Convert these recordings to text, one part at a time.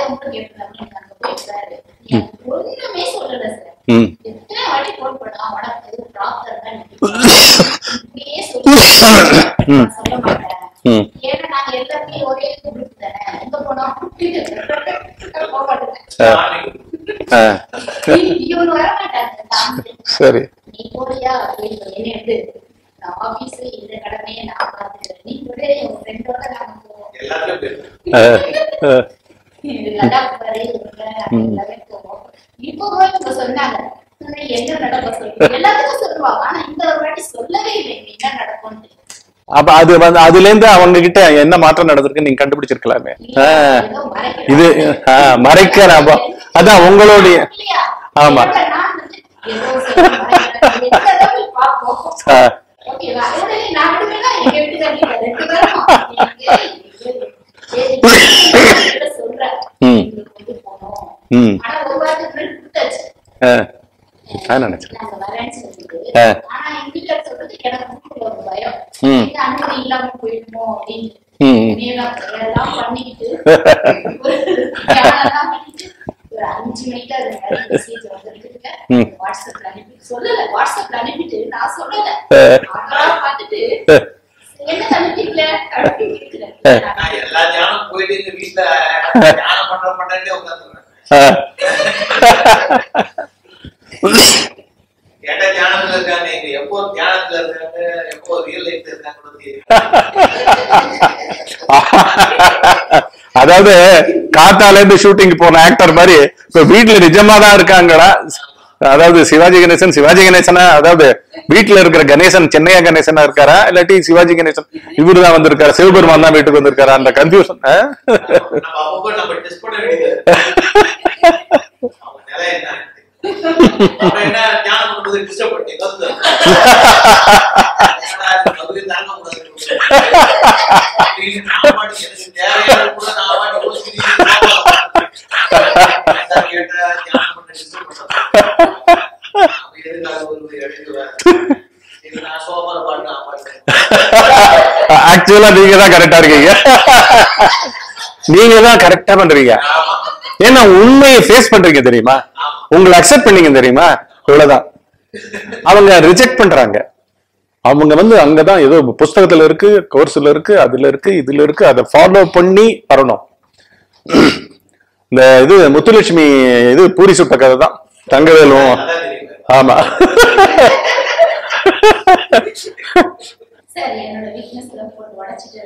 உங்களுக்கு எப்படி எனக்கு அங்க போயிருக்காரு எனக்கு ஒண்ணுமே சொல்லல சார் ம் எத்தனை வாட்டி போன் பண்ணா உனக்கு எதுவும் ப்ராப்ளம் தான் இப்படியே சொல்லி நான் சொல்ல மாட்டேன் ம் ஏன்னா நாங்க எல்லாருமே ஒரே குரூப் தானே எங்க போனா போக மாட்டேன் ஆ, இவனு வர மாட்டாங்க தாண்டி. சரி நீ போறியா அப்படின்னு என்ன எடுத்து நான் ஆபீஸ் இந்த கடமையை நான் பார்த்துக்கிறேன் நீ கூட உன் ஃப்ரெண்டோட நாங்க போவோம் எல்லாத்தையும் போயிருக்கு. ஆ, ஆ, லடாக் வரை எல்லாமே போவோம் இப்போ கூட இவங்க சொன்னாங்க "உன்னை என்ன நடக்க சொல்லுங்க எல்லாத்துக்கும் சொல்லுவாங்க ஆனா இந்த ஒரு வாட்டி சொல்லவே இல்லை இங்க என்ன நடக்கும்னு அப்ப அது வந்து அதுல இருந்து அவங்க கிட்ட என்ன மாற்றம் நடந்திருக்கு நீங்க கண்டுபிடிச்சிருக்கலாமே ஆ, ஏதோ மறைக்கிறாங்க. இது ஆ, மறைக்கிறேன் அதான் உங்களுடைய இல்லையா? ஆமா. என்னோட நான் வந்து ஏதோ சொல்லி மறைக்கிறாங்க. எந்த அளவுக்கு பார்ப்போம். ஆ, ஓகேவா? உடனே நான் விடுவேனா? எங்க வீட்டுக்காரர் நீங்க ரெண்டு பேரும் நீங்க சரி, நான் சொல்றேன். ம். எங்களுக்கு வந்து போகணும். ம் ஆனா ஒரு வாரத்துக்கு முன்னாடி கொடுத்தாச்சு. ஆ, நான் நினைச்சேன் நாங்க வரேன்னு சொல்லிட்டு. ஆ. ஆனா எங்க வீட்டுக்காரர் சொல்றது எனக்கு வந்து ஒரு பயம். ம். இந்த அனுமதி இல்லாம போயிடுமோ அப்படின்னு. ம். இனியெல்லாம் எல்லாம் பண்ணிக்கிட்டு ஒரு தியானம்லாம் பண்ணிட்டு ஒரு அஞ்சு மணிக்கு அது மாதிரி மெசேஜ் வந்திருக்குங்க ம். வாட்ஸ்அப்ல அனுப்பி சொல்லல வாட்ஸ்அப்ல அனுப்பிட்டு நான் சொல்லல ஆ. அப்புறம் பார்த்துட்டு ஆ, என்ன அனுப்பிக்கல அப்படின்னு கேட்கிறேன் நான் எல்லா தியானம் போயிட்டு எங்க வீட்டுல தியானம் பண்ற பண்றே உட்காந்துருவேன் ஆ. கேட்ட தியானத்துல இருக்காங்க இங்க எப்போ தியானத்துல இருக்காங்க எப்போ ரியல் லைஃப்ல இருக்காங்க கூட தெரியும். அதாவது காத்தால இருந்து ஷூட்டிங் போன ஆக்டர் மாதிரி இப்ப வீட்டுல நிஜமா தான் இருக்காங்களா அதாவது சிவாஜி கணேசன் சிவாஜி கணேசனா அதாவது வீட்டுல இருக்கிற கணேசன் சென்னையா கணேசனா இருக்காரா இல்லாட்டி சிவாஜி கணேசன் இவரு தான் வந்திருக்காரா சிவபெருமான் தான் வீட்டுக்கு வந்திருக்காரா அந்த கன்ஃபியூஷன் நம்ம அப்பப்போ நம்ம டெஸ்ட் பண்ண வேண்டியது இருக்கு. அவங்க நிலை என்ன நம்ம என்ன தியானம் பண்ணும்போது டிஸ்டர்ப் பண்ணி கவுந்து மதுரை தாங்க கூடாது அப்படின்னு நான் பாட்டுக்கு எனக்கு தேவையான கூட நான் பாட்டுக்கு யோசிச்சுட்டு நான் கேட்டா தியானம் பண்ண டிஸ்டர்ப் பண்ண அப்ப எதுக்கு அது ஒரு எடுத்து இது நான் சோபால பாட்டு நான் பாடுறேன் ஆக்சுவலா நீங்க தான் கரெக்டா இருக்கீங்க நீங்க தான் கரெக்டா பண்றீங்க ஆமா ஏன்னா உண்மையை ஃபேஸ் பண்றீங்க தெரியுமா உங்களை அக்செப்ட் பண்ணீங்க தெரியுமா இவ்வளவுதான் அவங்க ரிஜெக்ட் பண்றாங்க அவங்க வந்து அங்கதான் ஏதோ புஸ்தகத்துல இருக்கு கோர்ஸ்ல இருக்கு அதுல இருக்கு இதுல இருக்கு அதை ஃபாலோ பண்ணி வரணும் இந்த இது முத்துலட்சுமி இது பூரி சுட்ட கதை தான் தங்கவேலும் நல்லா தெரியுங்க ஆமா சரி என்னோட வீக்னஸ்ல போட்டு உடைச்சிட்டு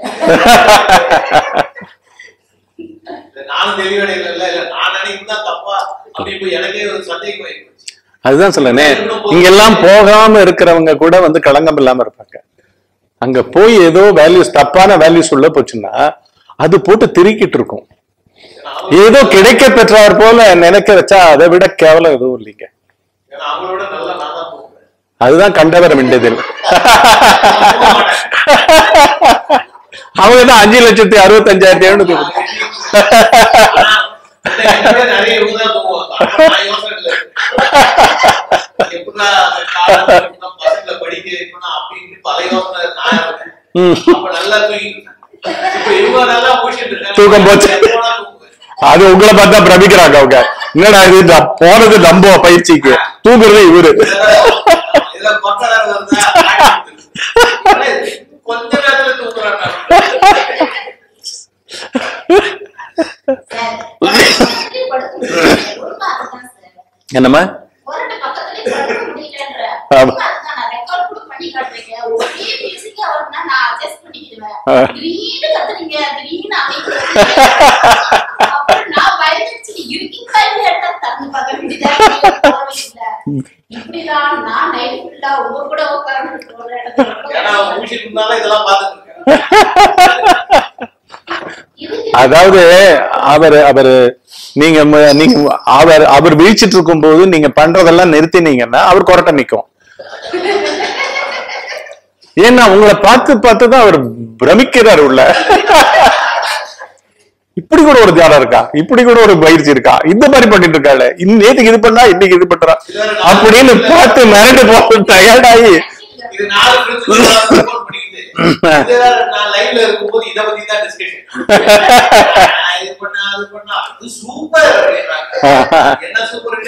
இல்ல, நானும் தெளிவடையில இல்ல இல்ல நான் நினைக்கிறதா தப்பா அப்படி இப்ப எனக்கே ஒரு சந்தேகம் ஆயிடுச்சு அதுதான் சொல்லனே இங்கெல்லாம் போகாம இருக்கிறவங்க கூட வந்து களங்கம் இல்லாம இருப்பாங்க அங்க போய் ஏதோ வேல்யூஸ் தப்பான வேல்யூஸ் உள்ள போச்சுன்னா அது போட்டு திருக்கிட்டு இருக்கும் ஏதோ கிடைக்க பெற்றார் போல நினைக்க வச்சா அதை விட கேவலம் எதுவும் இல்லைங்க ஏன்னா அவங்களோட நல்லா நான் தான் போவேன் அதுதான் கண்டவர மிண்டதில் அவங்க தான் அஞ்சு லட்சத்தி அறுபத்தஞ்சாயிரத்தி எழுநூத்தி ஆனா, என்னோட நிறைய இவங்க தான் போவாங்க அப்ப நான் யோசனை இல்லை. எப்படிடா அந்த காலம் எப்படிடா பசங்களை படிக்க வைக்கணும் அப்படின்னு பல யோசனை நான் இருந்தேன். ம். அப்ப நல்லா தூங்கிட்டேன் இப்ப இவங்க நல்லா முடிச்சுட்டு இருக்காங்க தூக்கம் போச்சு. எப்போனா தூங்குவேன். அது உங்களை பார்த்தா பிரமிக்கிறாங்க அவங்க என்னடா இது நான் போனது நம்ப பயிற்சிக்கு தூங்குறது இவரு இதுல கொத்த வேற வருதா? ஆனா, கொஞ்ச நேரத்துல தூங்குறேன் நான். சார் பக்கத்துலயே படுக்க முடியல. உண்மை அதுதான் சார் என்னம்மா கொரட்டை பக்கத்துலயே படுக்க முடியலன்ற. ஆமா. உண்மை அதுதான். நான் record கூட பண்ணி காட்டுறேங்க. ஒரே music ஆ வருதுன்னா நான் adjust பண்ணிக்கிடுவேன். ஆ. திடீர்னு கத்துறீங்க, திடீர்னு அமைதியா அப்புறம் நான் பயந்துருச்சு. இருக்கீங்களா இல்லையாட்டா திறந்து பார்க்க வேண்டியதா இருக்கு. போறவே இல்ல. இப்படிதான் நான் night full ஆ உங்க கூட உட்கார்ந்து போற ஏன்னா அவங்க இடத்துல முடிச்சுட்டு இருந்தாலும் இதெல்லாம் பார்த்துட்டு இருக்கேன் இதுக்கு அதாவது அவர் அவர் நீங்க ம- நீங்க அவர் அவர் வீழ்ச்சிட்டு இருக்கும் போது நீங்க பண்றதெல்லாம் நிறுத்தினீங்கன்னா அவர் கொரட்டை நிக்கும் ஏன்னா உங்களை பார்த்து பார்த்து தான் அவர் பிரமிக்கிறார் உள்ள இப்படி கூட ஒரு தியானம் இருக்கா இப்படி கூட ஒரு பயிற்சி இருக்கா இந்த மாதிரி பண்ணிட்டு இருக்காள் இன்னும் நேத்துக்கு இது பண்ணா இன்னைக்கு இது பண்றா அப்படின்னு பார்த்து மிரண்டு போட்டு டயர்டாகி இது நாலு ஃப்ரெண்ட்ஸ் சப்போர்ட் பண்ணிக்கிட்டு இது வேற நான் லைவ்ல இருக்கும்போது இத பத்தி தான் டிஸ்கஷன் இது பண்ணா அது பண்ணா அது சூப்பர் அப்படின்றாங்க என்ன சூப்பர்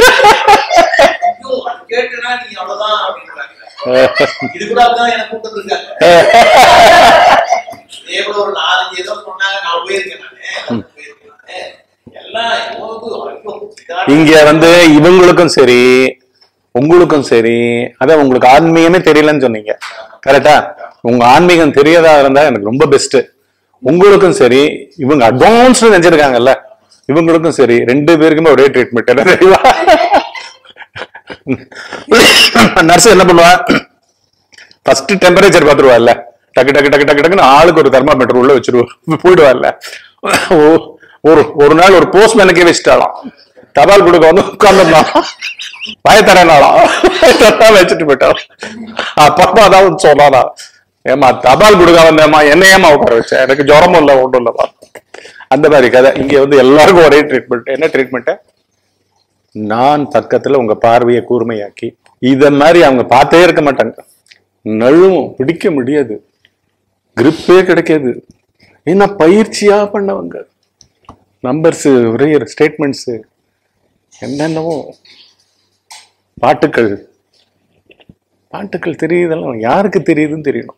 கேட்டுனா நீ அவ்வளவுதான் அப்படின்றாங்க இது கூட தான் எனக்கு கூப்பிட்டு இருக்காங்க இதே கூட ஒரு நாலஞ்சு ஏதோ சொன்னாங்க நான் போயிருக்கேன் நானு போயிருக்கேன் நானு எல்லாம் இவனுக்கு ஐயோ, இதான- இங்க வந்து இவங்களுக்கும் சரி உங்களுக்கும் சரி அதான் உங்களுக்கு ஆன்மீகமே தெரியலன்னு சொன்னீங்க கரெக்டா உங்க ஆன்மீகம் தெரியாதா இருந்தா எனக்கு ரொம்ப பெஸ்ட் உங்களுக்கும் சரி இவங்க அட்வான்ஸ்டு நினைச்சிருக்காங்கல்ல இவங்களுக்கும் சரி ரெண்டு பேருக்குமே ஒரே ட்ரீட்மெண்ட் என்ன தெரியுமா நர்ஸ் என்ன பண்ணுவா ஃபர்ஸ்ட் டெம்பரேச்சர் பார்த்துருவாள்ல டக்கு டக்கு டக்கு டக்கு டக்குன்னு ஆளுக்கு ஒரு தெர்மாமீட்டர் உள்ள வச்சிருவா போயிடுவாள்ல ஓ- ஒரு ஒரு நாள் ஒரு போஸ்ட்மேனுக்கே வச்சுட்டாலாம் தபால் கொடுக்க வந்து உட்கார்ந்துருந்தான் பயத்தரனாலாம் வச்சுட்டு போயிட்டான் அப்பா அதான் சொன்னானா ஏமா தபால் கொடுக்க வந்தேம்மா என்ன ஏமா உட்கார வச்சேன் எனக்கு ஜுரமும் இல்லை ஒன்றும் இல்லைப்பா அந்த மாதிரி கதை இங்க வந்து எல்லாருக்கும் ஒரே ட்ரீட்மெண்ட் என்ன ட்ரீட்மெண்ட் நான் பக்கத்துல உங்க பார்வையை கூர்மையாக்கி இத மாதிரி அவங்க பார்த்தே இருக்க மாட்டாங்க நழுவும் பிடிக்க முடியாது கிரிப்பே கிடைக்காது ஏன்னா பயிற்சியா பண்ணவங்க நம்பர்ஸ் ஒரே ஸ்டேட்மெண்ட்ஸ் என்னென்னவோ பாட்டுக்கள் பாட்டுக்கள் தெரியுதெல்லாம் யாருக்கு தெரியுதுன்னு தெரியணும்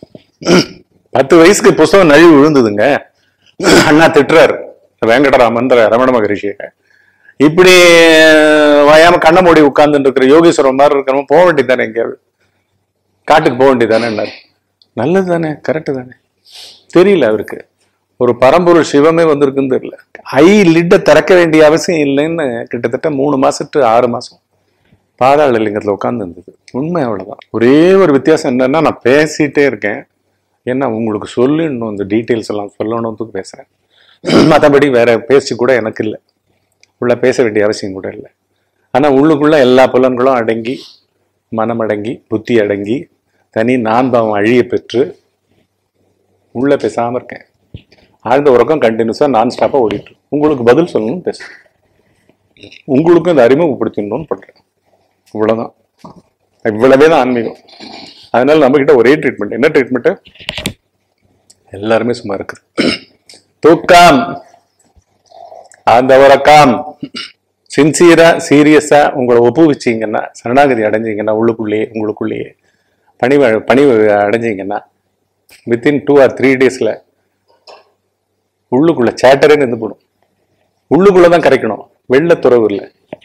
பத்து வயசுக்கு புஸ்தகம் நழுவி விழுந்ததுங்க அண்ணா திட்டுறாரு வெங்கடராமன் ரமண மகரிஷியை இப்படி வயாம கண்ண மூடி உட்கார்ந்துட்டு இருக்கிற யோகீஸ்வரன் மாதிரி இருக்கிறவங்க போக வேண்டியதானே எங்கேயாவது காட்டுக்கு போக வேண்டியதானே நல்லது தானே கரெக்டு தானே தெரியல அவருக்கு ஒரு பரம்பொருள் சிவமே வந்திருக்குன்னு தெரியல ஐ லிட்டை திறக்க வேண்டிய அவசியம் இல்லைன்னு கிட்டத்தட்ட மூணு மாசம் to ஆறு மாசம் பாதாள லிங்கத்துல உட்கார்ந்து இருந்தது உண்மை அவ்வளவுதான் ஒரே ஒரு வித்தியாசம் என்னன்னா நான் பேசிட்டே இருக்கேன் ஏன்னா உங்களுக்கு சொல்லணும் இந்த டீட்டெயில்ஸ் எல்லாம் சொல்லணும்னு பேசுறேன் மற்றபடி வேற பேச்சு கூட எனக்கு இல்லை உள்ள பேச வேண்டிய அவசியம் கூட இல்லை ஆனா உள்ளுக்குள்ள எல்லா புலன்களும் அடங்கி மனம் அடங்கி புத்தி அடங்கி தனி நான் பாவம் அழிய பெற்று உள்ள பேசாம இருக்கேன் ஆழ்ந்த உறக்கம் கண்டினியூஸா நான் ஸ்டாப்பா ஓடிட்டு இருக்கு. உங்களுக்கு பதில் சொல்லணும்னு பேசுறேன் உங்களுக்கும் இந்த அறிமுகப்படுத்தணும்னு பண்றேன் இவ்வளவுதான் இவ்வளவே தான் ஆன்மீகம் அதனால நம்ம கிட்ட ஒரே ட்ரீட்மெண்ட் என்ன ட்ரீட்மெண்ட் எல்லாருமே சும்மா இருக்குது தூக்கம் அந்த உறக்கம் சின்சியரா சீரியஸா உங்களை ஒப்புவிச்சீங்கன்னா சரணாகதி அடைஞ்சீங்கன்னா உள்ளுக்குள்ளேயே உங்களுக்குள்ளேயே பணிவு பணிவு அடைஞ்சீங்கன்னா வித்தின் டூ ஆர் த்ரீ டேஸ்ல உள்ளுக்குள்ள சேட்டரே நின்று போடும் உள்ளுக்குள்ள தான் கரைக்கணும் வெளில துறவு இல்லை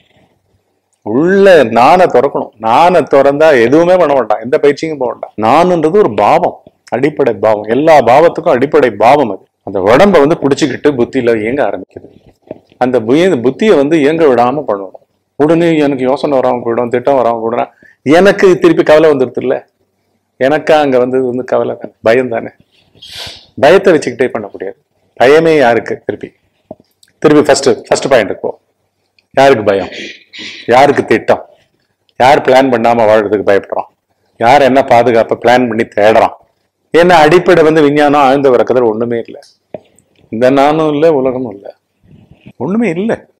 உள்ள நானை திறக்கணும் நானை திறந்தா எதுவுமே பண்ண மாட்டான் எந்த பயிற்சியும் போக மாட்டான் நானுன்றது ஒரு பாவம் அடிப்படை பாவம் எல்லா பாவத்துக்கும் அடிப்படை பாவம் அது அந்த உடம்ப வந்து பிடிச்சிக்கிட்டு புத்தியில இயங்க ஆரம்பிக்குது அந்த புய- புத்தியை வந்து இயங்க விடாம பண்ணணும் உடனே எனக்கு யோசனை வராம போயிடும் திட்டம் வராம போயிடும் எனக்கு திருப்பி கவலை வந்துருது இல்ல எனக்கா அங்க வந்து வந்து கவலை தானே பயம் தானே பயத்தை வச்சுக்கிட்டே பண்ண முடியாது பயமே யாருக்கு திருப்பி திருப்பி ஃபர்ஸ்ட் ஃபர்ஸ்ட் பாயிண்ட் போ யாருக்கு பயம் யாருக்கு திட்டம் யார் பிளான் பண்ணாம வாழ்றதுக்கு பயப்படுறான் யார் என்ன பாதுகாப்பை பிளான் பண்ணி தேடுறான் ஏன்னா அடிப்படை வந்து விஞ்ஞானம் ஆழ்ந்த விறக்கத்தில் ஒண்ணுமே இல்லை இந்த நானும் இல்லை உலகமும் இல்லை ஒண்ணுமே இல்லை